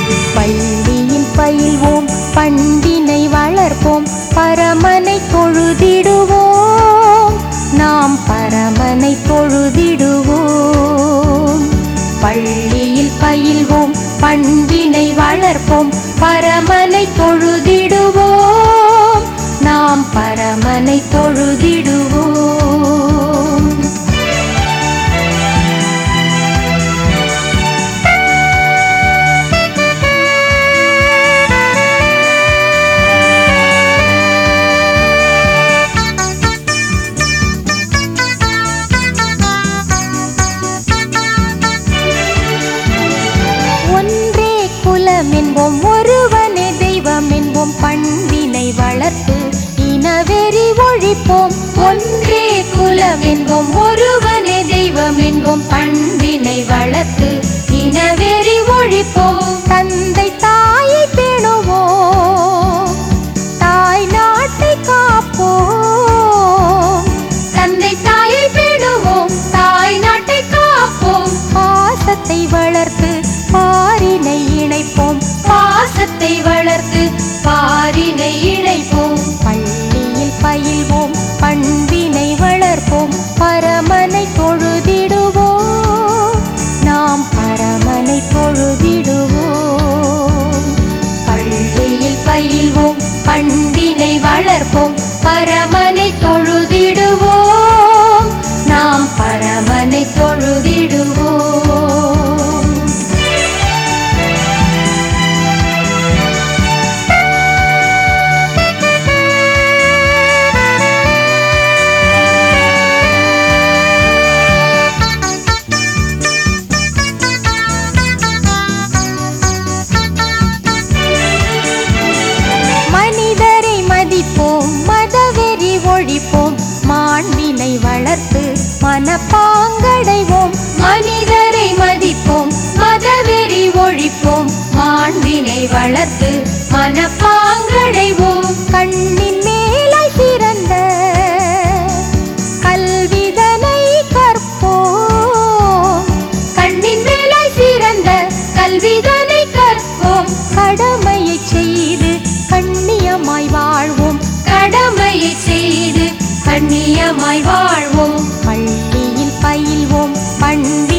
பள்ளியில் பயில்வோம் பண்பினை வளர்ப்போம் பரமனை தொழுதிடுவோம் நாம் பரமனை தொழுதிடுவோம் பள்ளியில் பயில்வோம் பண்பினை வளர்ப்போம் பரமனை தொழுதிடுவோம் நாம் பரமனை தொழுதிடுவோம் ஒன்றே குலம் என்போம் ஒருவனே தெய்வம் என்போம் பண்பினை வளர்த்து இனவெறி ஒழிப்போம் ஒன்றே குலம் என்போம் ஒருவனே தெய்வம் என்போம் பண்பினை வளர்த்து இனவெறி ஒழிப்போம் தந்தை தாயை பேணுவோம் தாய் நாட்டை காப்போம் தந்தை தாயை பேணுவோம் தாய் நாட்டை காப்போம் பாசத்தை வளர்த்து பாரினை இணைப்போம் பாசத்தை வளர்த்து பாரினை இணைப்போம் பள்ளியில் பயில்வோம் பண்பினை வளர்ப்போம் பரமனை தொழுதிடுவோம் நாம் பரமனை தொழுதிடுவோம் பள்ளியில் பயில்வோம் பண்பினை வளர்ப்போம் பரமனை தொழுதிடுவோம் நாம் பரமனை தொழுதிடுவோம் மனிதரை மதிப்போம் மதவெறி ஒழிப்போம் மாண்பினை வளர்த்து மனப்பாங்கடைவோம் மனிதரை மதிப்போம் மதவெறி ஒழிப்போம் மாண்பினை வளர்த்து மனப்பாங்கடைவோம் கண்ணின் மேலாய் சிறந்த கல்விதனை கற்போம் கண்ணின் மேலாய் சிறந்த கல்விதனை கற்போம் கடமையை செய்து கண்ணியமாய் வாழ்வோம் கடமையை செய்து கண்ணியமாய் வாழ்வோம் பள்ளியில் பயில்வோம் பண்பி